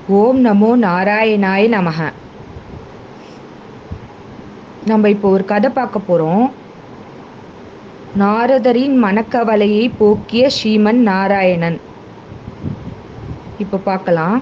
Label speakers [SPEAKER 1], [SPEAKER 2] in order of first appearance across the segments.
[SPEAKER 1] ஓம் நமோ நாராயணாய நமக நம்ம இப்போ ஒரு கதை பார்க்க போகிறோம் நாரதரின் மனக்கவலையை போக்கிய ஸ்ரீமன் நாராயணன் இப்போ பார்க்கலாம்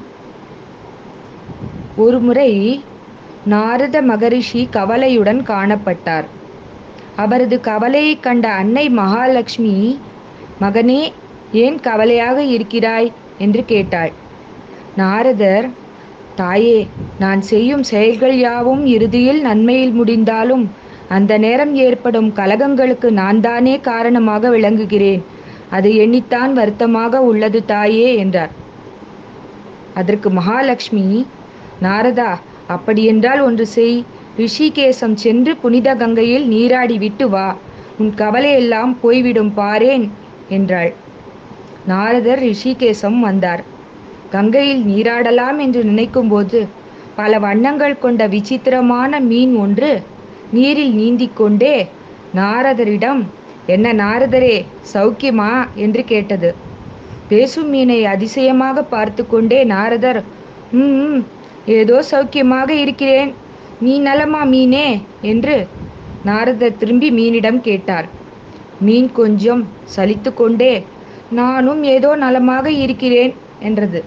[SPEAKER 1] ஒரு முறை நாரத மகரிஷி கவலையுடன் காணப்பட்டார் அவரது கவலையைக் கண்ட அன்னை மகாலட்சுமி மகனே ஏன் கவலையாக இருக்கிறாய் என்று கேட்டாள் நாரதர் தாயே நான் செய்யும் செயல்கள் யாவும் இறுதியில் நன்மையில் முடிந்தாலும் அந்த நேரம் ஏற்படும் கலகங்களுக்கு நான் தானே காரணமாக விளங்குகிறேன் அதை எண்ணித்தான் வருத்தமாக உள்ளது தாயே என்றார் அதற்கு மகாலட்சுமி நாரதா அப்படியென்றால் ஒன்று செய் ரிஷிகேசம் சென்று புனித கங்கையில் நீராடி விட்டு வா உன் கவலையெல்லாம் போய்விடும் பாரேன் என்றாள் நாரதர் ரிஷிகேசம் வந்தார் கங்கையில் நீராடலாம் என்று நினைக்கும்போது பல வண்ணங்கள் கொண்ட விசித்திரமான மீன் ஒன்று நீரில் நீந்திக் கொண்டே நாரதரிடம் என்ன நாரதரே சௌக்கியமா என்று கேட்டது பேசும் மீனை அதிசயமாக பார்த்து கொண்டே நாரதர் ம் ஏதோ சௌக்கியமாக இருக்கிறேன் நீ நலமா மீனே என்று நாரதர் திரும்பி மீனிடம் கேட்டார் மீன் கொஞ்சம் சலித்து கொண்டே நானும் ஏதோ நலமாக இருக்கிறேன் என்றது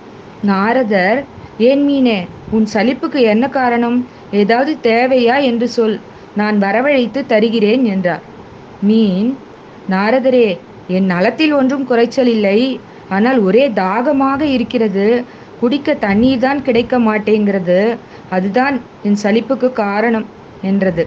[SPEAKER 1] நாரதர் ஏன் மீனே உன் சலிப்புக்கு என்ன காரணம் ஏதாவது தேவையா என்று சொல் நான் வரவழைத்து தருகிறேன் என்றார் மீன் நாரதரே என் நலத்தில் ஒன்றும் குறைச்சல் இல்லை ஆனால் ஒரே தாகமாக இருக்கிறது குடிக்க தண்ணீர் தான் கிடைக்க மாட்டேங்கிறது அதுதான் என் சலிப்புக்கு காரணம் என்றது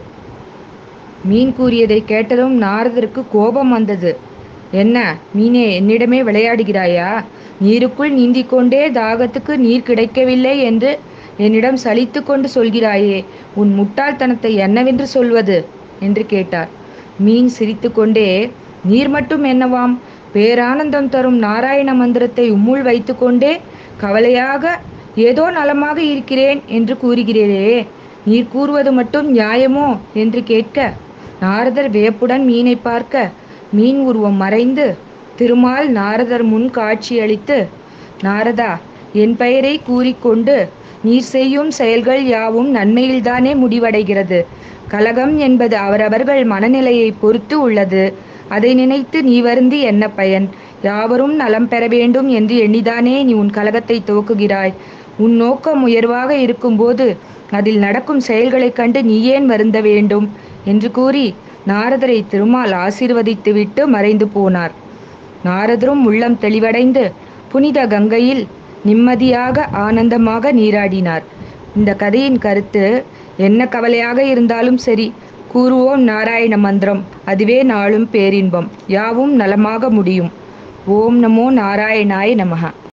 [SPEAKER 1] மீன் கூறியதை கேட்டதும் நாரதருக்கு கோபம் வந்தது என்ன மீனே என்னிடமே விளையாடுகிறாயா நீருக்குள் நீந்திக் கொண்டே தாகத்துக்கு நீர் கிடைக்கவில்லை என்று என்னிடம் சலித்து கொண்டு சொல்கிறாயே உன் முட்டாள்தனத்தை என்னவென்று சொல்வது என்று கேட்டார் மீன் சிரித்து கொண்டே நீர் மட்டும் என்னவாம் பேரானந்தம் தரும் நாராயண மந்திரத்தை உம்முள் வைத்துக்கொண்டே கவலையாக ஏதோ நலமாக இருக்கிறேன் என்று கூறுகிறீரே நீர் கூறுவது மட்டும் நியாயமோ என்று கேட்க நாரதர் வியப்புடன் மீனை பார்க்க மீன் உருவம் மறைந்து திருமால் நாரதர் முன் காட்சியளித்து நாரதா என் பெயரை கூறிக்கொண்டு நீர் செய்யும் செயல்கள் யாவும் நன்மையில்தானே முடிவடைகிறது கலகம் என்பது அவரவர்கள் மனநிலையை பொறுத்து உள்ளது அதை நினைத்து நீ வருந்தி என்ன பயன் யாவரும் நலம் பெற வேண்டும் என்று எண்ணிதானே நீ உன் கலகத்தை துவக்குகிறாய் உன் நோக்கம் உயர்வாக இருக்கும்போது அதில் நடக்கும் செயல்களைக் கண்டு நீ ஏன் வருந்த வேண்டும் என்று கூறி நாரதரை திருமால் ஆசீர்வதித்துவிட்டு மறைந்து போனார் நாரதரும் உள்ளம் தெளிவடைந்து புனித கங்கையில் நிம்மதியாக ஆனந்தமாக நீராடினார் இந்த கதையின் கருத்து என்ன கவலையாக இருந்தாலும் சரி கூறுவோம் நாராயண மந்திரம் அதுவே நாளும் பேரின்பம் யாவும் நலமாக முடியும் ஓம் நமோ நாராயணாய நமக